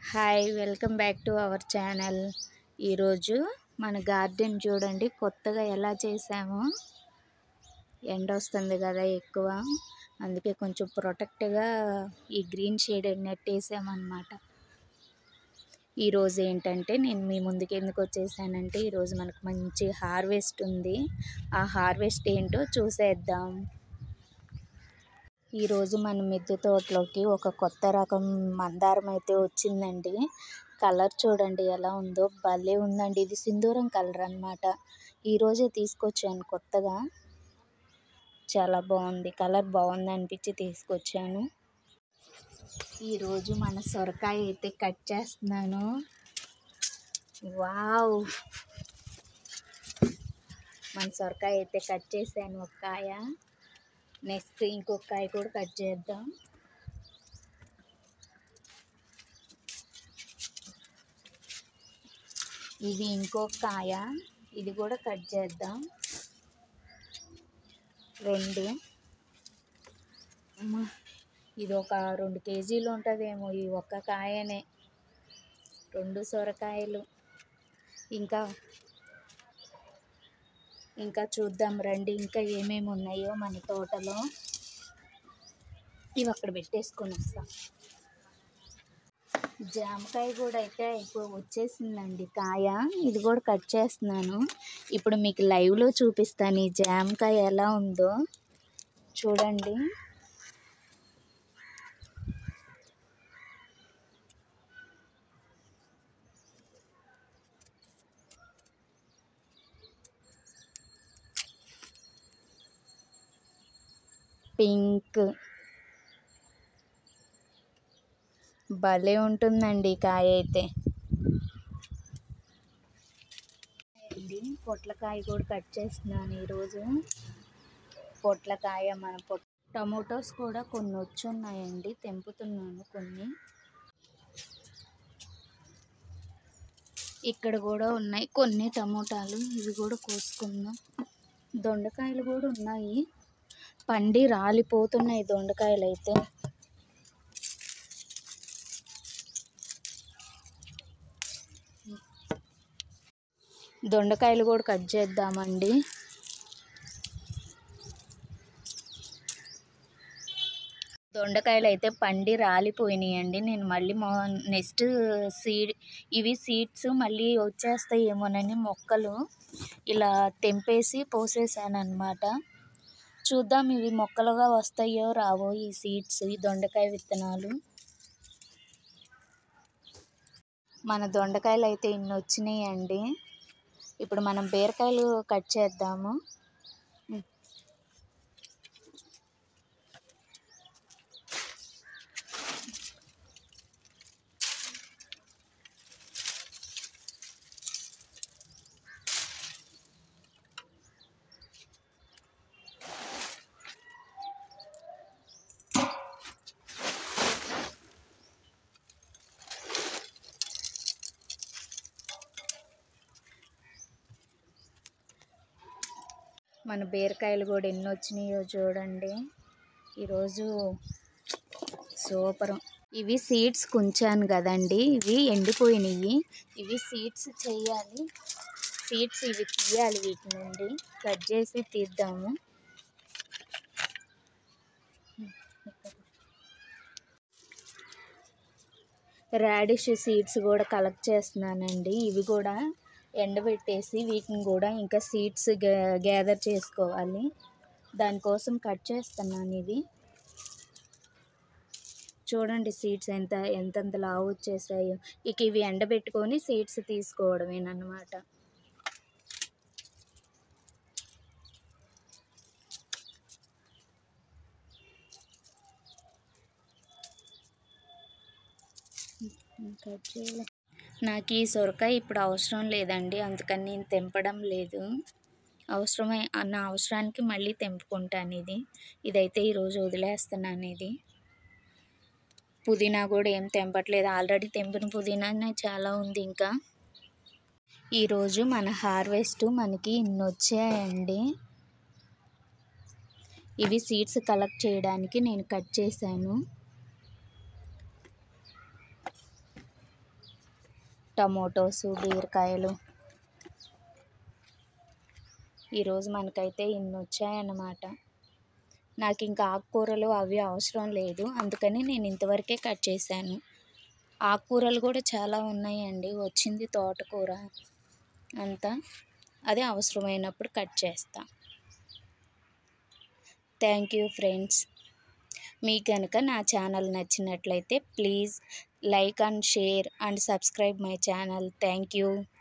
hi welcome back to our channel ఈరోజు మన garden చూడండి కొత్తగా ఎలా చేసామో ఎండ వస్తుంది కదా ఎక్కువ అందుకే కొంచెం ప్రొటెక్ట్గా ఈ గ్రీన్ షేడ్ నెట్ వేసామన్నమాట ఈరోజు ఏంటంటే నేను మీ ముందుకు ఎందుకు వచ్చేసానంటే ఈరోజు మనకు మంచి హార్వెస్ట్ ఉంది ఆ హార్వెస్ట్ ఏంటో చూసేద్దాం ఈరోజు మన మిద్దె తోటలోకి ఒక కొత్త రకం మందారం అయితే వచ్చిందండి కలర్ చూడండి ఎలా ఉందో భలే ఉందండి ఇది సింధూరం కలర్ అనమాట ఈరోజే తీసుకొచ్చాను కొత్తగా చాలా బాగుంది కలర్ బాగుంది అనిపించి తీసుకొచ్చాను ఈరోజు మన సొరకాయ అయితే కట్ చేస్తున్నాను వావ్ మన సొరకాయ అయితే కట్ చేశాను ఒక కాయ నెక్స్ట్ ఇంకొక కాయ కూడా కట్ చేద్దాం ఇది ఇంకొక కాయ ఇది కూడా కట్ చేద్దాం రెండు అమ్మా, ఇది ఒక రెండు కేజీలు ఉంటుందేమో ఈ ఒక్క కాయనే రెండు సొరకాయలు ఇంకా ఇంకా చూద్దాం రండి ఇంకా ఏమేమి ఉన్నాయో మన తోటలో ఇవి అక్కడ పెట్టేసుకొని వస్తాం జామకాయ కూడా అయితే అయిపో వచ్చేసిందండి కాయ ఇది కూడా కట్ చేస్తున్నాను ఇప్పుడు మీకు లైవ్లో చూపిస్తాను ఈ జామకాయ ఎలా ఉందో చూడండి పింక్ భలే ఉంటుందండి ఈ కాయ అయితే అండి పొట్లకాయ కూడా కట్ చేస్తున్నాను ఈరోజు పొట్లకాయ మన పొట్ టమోటోస్ కూడా కొన్ని వచ్చున్నాయండి తెంపుతున్నాను కొన్ని ఇక్కడ కూడా ఉన్నాయి కొన్ని టమోటాలు ఇవి కూడా కోసుకుందాం దొండకాయలు కూడా ఉన్నాయి పండి రాలిపోతున్నాయి దొండకాయలు అయితే దొండకాయలు కూడా కట్ చేద్దామండి దొండకాయలు అయితే పండి రాలిపోయినాయండి నేను మళ్ళీ మొ నెక్స్ట్ సీడ్ ఇవి సీడ్స్ మళ్ళీ వచ్చేస్తాయేమోనని మొక్కలు ఇలా తెంపేసి పోసేసాను అనమాట చూద్దాం ఇవి మొక్కలుగా వస్తాయో రావో ఈ సీడ్స్ ఈ దొండకాయ విత్తనాలు మన దొండకాయలు అయితే ఇన్ని వచ్చినాయండి ఇప్పుడు మనం బీరకాయలు కట్ చేద్దాము మన బీరకాయలు కూడా ఎన్ని వచ్చినాయో చూడండి ఈరోజు సూపర్ ఇవి సీడ్స్ కుంచాను కదండి ఇవి ఎండిపోయినాయి ఇవి సీడ్స్ చేయాలి సీడ్స్ ఇవి తీయాలి వీటి నుండి కట్ చేసి తీద్దాము రాడిష్ సీడ్స్ కూడా కలెక్ట్ చేస్తున్నానండి ఇవి కూడా ఎండబెట్టేసి వీటిని కూడా ఇంకా సీడ్స్ గ్యాదర్ చేసుకోవాలి దానికోసం కట్ చేస్తున్నాను ఇవి చూడండి సీడ్స్ ఎంత ఎంతెంత లావు వచ్చేసాయో ఇక ఇవి ఎండబెట్టుకొని సీడ్స్ తీసుకోవడమేనమాట కట్ చేయలే నాకు ఈ సొరకాయ ఇప్పుడు అవసరం లేదండి అందుకని నేను తెంపడం లేదు అవసరమై నా అవసరానికి మళ్ళీ తెంపుకుంటాను ఇది ఇదైతే ఈరోజు వదిలేస్తున్నాను ఇది పుదీనా కూడా ఏం తెంపట్లేదు ఆల్రెడీ తెంపిన పుదీనానే చాలా ఉంది ఇంకా ఈరోజు మన హార్వెస్ట్ మనకి ఇన్ని వచ్చాయండి ఇవి సీడ్స్ కలెక్ట్ చేయడానికి నేను కట్ చేశాను టమోటోస్ బీరకాయలు ఈరోజు మనకైతే ఇన్ని వచ్చాయన్నమాట నాకు ఇంకా ఆకుకూరలు అవి అవసరం లేదు అందుకని నేను ఇంతవరకే కట్ చేశాను ఆకుకూరలు కూడా చాలా ఉన్నాయండి వచ్చింది తోటకూర అంతా అదే అవసరమైనప్పుడు కట్ చేస్తా థ్యాంక్ యూ ఫ్రెండ్స్ మీకు కనుక నా ఛానల్ నచ్చినట్లయితే please like and share and subscribe my channel thank you